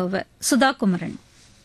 வாசிப்பவர் சுதா குமரன்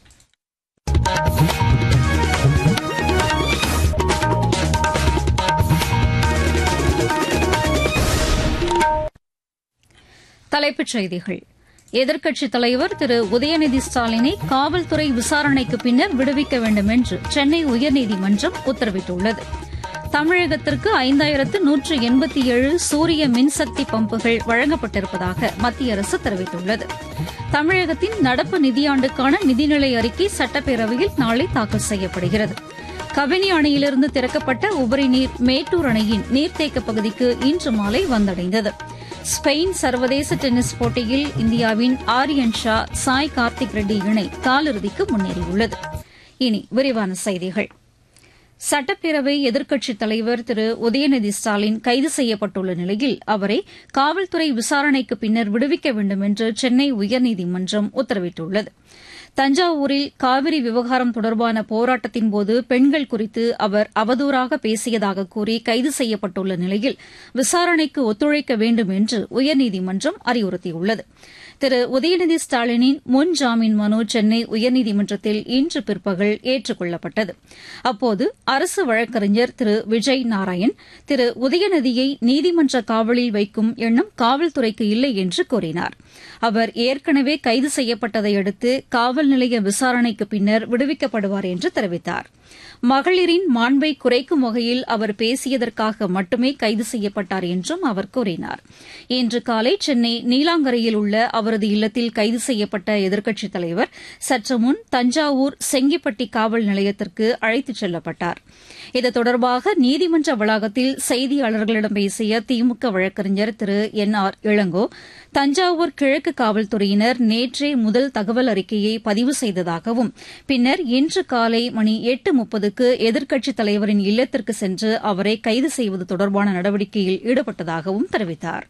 தலைப்புச் செய்திகள் எதிர்க்கட்சித் தலைவர் திரு உதயநிதி ஸ்டாலினை காவல்துறை விசாரணைக்கு பின்னர் விடுவிக்க வேண்டும் என்று சென்னை உயர்நீதிமன்றம் உத்தரவிட்டுள்ளது தமிழகத்திற்கு ஐந்தாயிரத்து நூற்று எண்பத்தி ஏழு சூரிய மின்சக்தி பம்புகள் வழங்கப்பட்டிருப்பதாக மத்திய அரசு தெரிவித்துள்ளது தமிழகத்தின் நடப்பு நிதியாண்டுக்கான நிதிநிலை அறிக்கை சட்டப்பேரவையில் நாளை தாக்கல் செய்யப்படுகிறது கபினி அணையிலிருந்து திறக்கப்பட்ட உபரி நீர் மேட்டூர் அணையின் நீர்த்தேக்க பகுதிக்கு இன்று மாலை வந்தடைந்தது ஸ்பெயின் சர்வதேச டென்னிஸ் போட்டியில் இந்தியாவின் ஆரியன் ஷா சாய் கார்த்திக் ரெட்டி இணை காலிறுதிக்கு முன்னேறியுள்ளது இனி விரிவான செய்திகள் சட்டப்பேரவை எதிர்க்கட்சித் தலைவர் திரு உதயநிதி ஸ்டாலின் கைது செய்யப்பட்டுள்ள நிலையில் அவரை காவல்துறை விசாரணைக்கு பின்னர் விடுவிக்க வேண்டும் என்று சென்னை உயர்நீதிமன்றம் உத்தரவிட்டுள்ளது தஞ்சாவூரில் காவிரி விவகாரம் தொடர்பான போராட்டத்தின்போது பெண்கள் குறித்து அவர் அவதூறாக பேசியதாக கூறி கைது செய்யப்பட்டுள்ள நிலையில் விசாரணைக்கு ஒத்துழைக்க வேண்டும் என்று உயர்நீதிமன்றம் அறிவுறுத்தியுள்ளது திரு உதயநிதி ஸ்டாலினின் முன் ஜாமீன் மனு சென்னை உயர்நீதிமன்றத்தில் இன்று பிற்பகல் ஏற்றுக் கொள்ளப்பட்டது அப்போது அரசு வழக்கறிஞர் திரு விஜய் நாராயண் திரு உதயநிதியை நீதிமன்ற காவலில் வைக்கும் எண்ணம் காவல்துறைக்கு இல்லை என்று கூறினார் அவர் ஏற்கனவே கைது செய்யப்பட்டதை அடுத்து காவல் நிலைய விசாரணைக்கு பின்னர் விடுவிக்கப்படுவார் என்று தெரிவித்தார் மகளிரின் மாண்பை குறைக்கும் வகையில் அவர் பேசியதற்காக மட்டுமே கைது செய்யப்பட்டார் என்றும் அவர் கூறினார் இன்று காலை சென்னை நீலாங்கரையில் உள்ள அவரது இல்லத்தில் கைது செய்யப்பட்ட எதிர்க்கட்சித் தலைவர் சற்று முன் தஞ்சாவூர் செங்கிப்பட்டி காவல் நிலையத்திற்கு அழைத்துச் செல்லப்பட்டார் இது தொடர்பாக நீதிமன்ற வளாகத்தில் செய்தியாளர்களிடம் பேசிய திமுக வழக்கறிஞர் திரு என் ஆர் இளங்கோ தஞ்சாவூர் கிழக்கு காவல்துறையினர் நேற்றே முதல் தகவல் அறிக்கையை பதிவு செய்ததாகவும் பின்னர் இன்று காலை மணி எட்டு முப்பதுக்கு எதிர்க்கட்சித் தலைவரின் இல்லத்திற்கு சென்று அவரை கைது செய்வது தொடர்பான நடவடிக்கையில் ஈடுபட்டதாகவும் தெரிவித்தாா்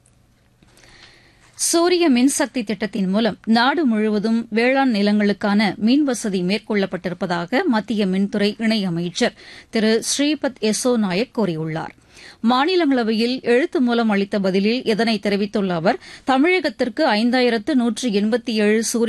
சூரிய மின்சக்தி திட்டத்தின் மூலம் நாடு முழுவதும் வேளாண் நிலங்களுக்கான மின் வசதி மேற்கொள்ளப்பட்டிருப்பதாக மத்திய மின்துறை இணையமைச்சர் திரு ஸ்ரீபத் யசோ நாயக் கூறியுள்ளார் மாநிலங்களவையில் எழுத்து மூலம் அளித்த பதிலில் இதனை தெரிவித்துள்ள அவர் தமிழகத்திற்கு ஐந்தாயிரத்து நூற்று எண்பத்தி ஏழு சூரிய